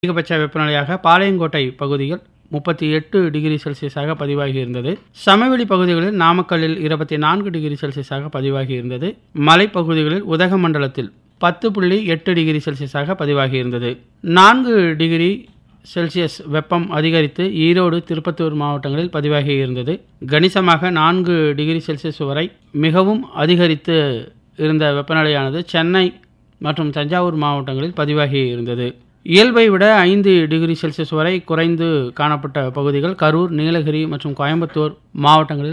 அதிகபட்ச வெப்பநிலையாக பாளையங்கோட்டை பகுதியில் முப்பத்தி எட்டு டிகிரி செல்சியஸாக பதிவாகி இருந்தது சமவெளி பகுதிகளில் நாமக்கல்லில் இருபத்தி நான்கு டிகிரி செல்சியஸாக பதிவாகி இருந்தது மலைப்பகுதிகளில் உதகமண்டலத்தில் பத்து புள்ளி எட்டு டிகிரி செல்சியஸாக பதிவாகி இருந்தது நான்கு டிகிரி செல்சியஸ் வெப்பம் அதிகரித்து ஈரோடு திருப்பத்தூர் மாவட்டங்களில் பதிவாகி இருந்தது கணிசமாக நான்கு டிகிரி செல்சியஸ் வரை மிகவும் அதிகரித்து இருந்த வெப்பநிலையானது சென்னை மற்றும் தஞ்சாவூர் மாவட்டங்களில் பதிவாகி இருந்தது இயல்பை விட ஐந்து டிகிரி செல்சியஸ் வரை குறைந்து காணப்பட்ட பகுதிகள் கரூர் நீலகிரி மற்றும் கோயம்புத்தூர் மாவட்டங்களில்